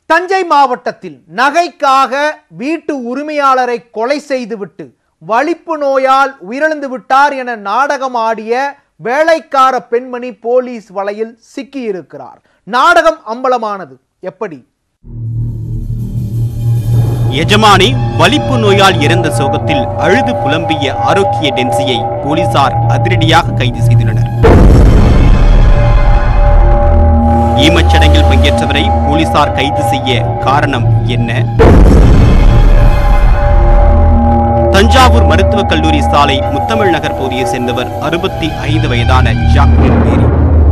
தஞ்சை மாவட்டத்தில் நகைக்காக வீட்டு உரிமையாளரை கொலை செய்துவிட்டு வலிப்பு நோயால் உயிரிழந்து விட்டார் என நாடகம் ஆடிய வேலைக்கார பெண்மணி போலீஸ் வலையில் சிக்கியிருக்கிறார் நாடகம் அம்பலமானது எப்படி எஜமானி வலிப்பு நோயால் இறந்த சோகத்தில் அழுது புலம்பிய ஆரோக்கிய டென்சியை போலீசார் அதிரடியாக கைது செய்துள்ளனர் ஈமச்சடங்கில் பங்கேற்றவரை போலீசார் கைது செய்ய காரணம் என்ன தஞ்சாவூர் மருத்துவக் கல்லூரி சாலை முத்தமிழ் நகர் பகுதியை சேர்ந்தவர் அறுபத்தி ஐந்து வயதான ஜாக்லின் மேரி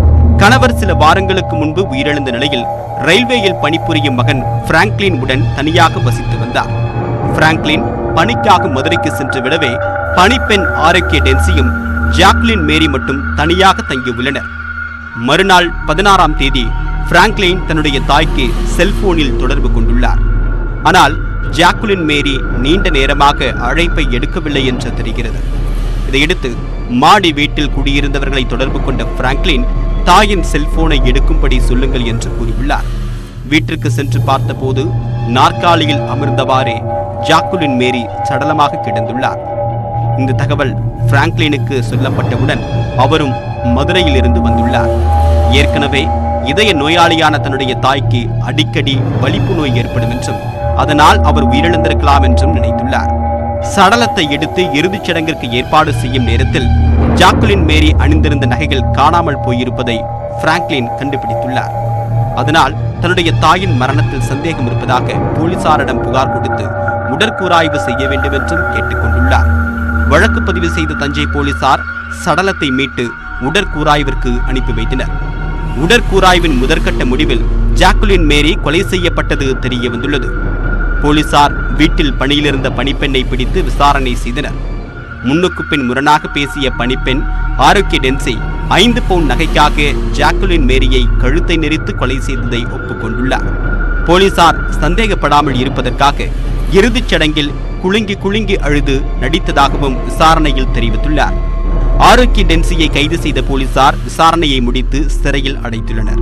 கணவர் சில வாரங்களுக்கு முன்பு உயிரிழந்த நிலையில் ரயில்வேயில் பணிபுரியும் மகன் பிராங்க்லின் உடன் தனியாக வசித்து வந்தார் பிராங்க்லின் பணிக்காக மதுரைக்கு சென்று விடவே பணிப்பெண் ஆரோக்கிய டென்சியும் ஜாக்லின் மேரி மட்டும் தனியாக தங்கியுள்ளனர் மறுநாள் பதினாறாம் தேதி பிராங்க்லின் தன்னுடைய தாய்க்கு செல்போனில் தொடர்பு கொண்டுள்ளார் ஆனால் ஜாக்குலின் மேரி நீண்ட நேரமாக அழைப்பை எடுக்கவில்லை என்று தெரிகிறது இதையடுத்து மாடி வீட்டில் குடியிருந்தவர்களை தொடர்பு கொண்ட பிராங்க்லின் தாயின் செல்போனை எடுக்கும்படி சொல்லுங்கள் என்று கூறியுள்ளார் வீட்டிற்கு சென்று பார்த்தபோது நாற்காலியில் அமர்ந்தவாறே ஜாக்குலின் மேரி சடலமாக கிடந்துள்ளார் இந்த தகவல் பிராங்க்லினுக்கு சொல்லப்பட்டவுடன் அவரும் மதுரையில் இருந்து வந்துள்ளார் ஏற்கனவே இதய நோயாளியான தன்னுடைய தாய்க்கு அடிக்கடி வலிப்பு நோய் ஏற்படும் என்றும் அதனால் அவர் உயிரிழந்திருக்கலாம் என்றும் நினைத்துள்ளார் சடலத்தை எடுத்து இறுதிச் சடங்கிற்கு ஏற்பாடு செய்யும் நேரத்தில் ஜாக்குலின் மேரி அணிந்திருந்த நகைகள் காணாமல் போயிருப்பதை பிராங்க்லின் கண்டுபிடித்துள்ளார் அதனால் தன்னுடைய தாயின் மரணத்தில் சந்தேகம் இருப்பதாக போலீசாரிடம் புகார் கொடுத்து உடற்கூராய்வு செய்ய வேண்டும் என்றும் கேட்டுக்கொண்டுள்ளார் வழக்கு பதிவு செய்த தஞ்சை போலீசார் சடலத்தை மீட்டு உடற்கூராய்விற்கு அனுப்பி வைத்தனர் உடற்கூராய்வின் முதற்கட்ட முடிவில் ஜாக்குலின் மேரி கொலை செய்யப்பட்டது தெரிய வந்துள்ளது போலீசார் வீட்டில் பணியிலிருந்த பணிப்பெண்ணை பிடித்து விசாரணை செய்தனர் முன்னுக்கு பின் முரணாக பேசிய பணிப்பெண் ஆரோக்கிய டென்சி ஐந்து பவுன் நகைக்காக ஜாக்குலின் மேரியை கழுத்தை நெரித்து கொலை செய்ததை ஒப்புக்கொண்டுள்ளார் போலீசார் சந்தேகப்படாமல் இருப்பதற்காக இறுதிச் சடங்கில் குலுங்கி குலுங்கி அழுது நடித்ததாகவும் விசாரணையில் தெரிவித்துள்ளார் ஆரோக்கிய டென்சியை கைது செய்த போலீசார் விசாரணையை முடித்து சிறையில் அடைத்துள்ளனர்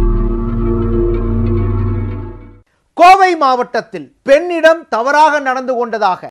கோவை மாவட்டத்தில் பெண்ணிடம் தவறாக நடந்து கொண்டதாக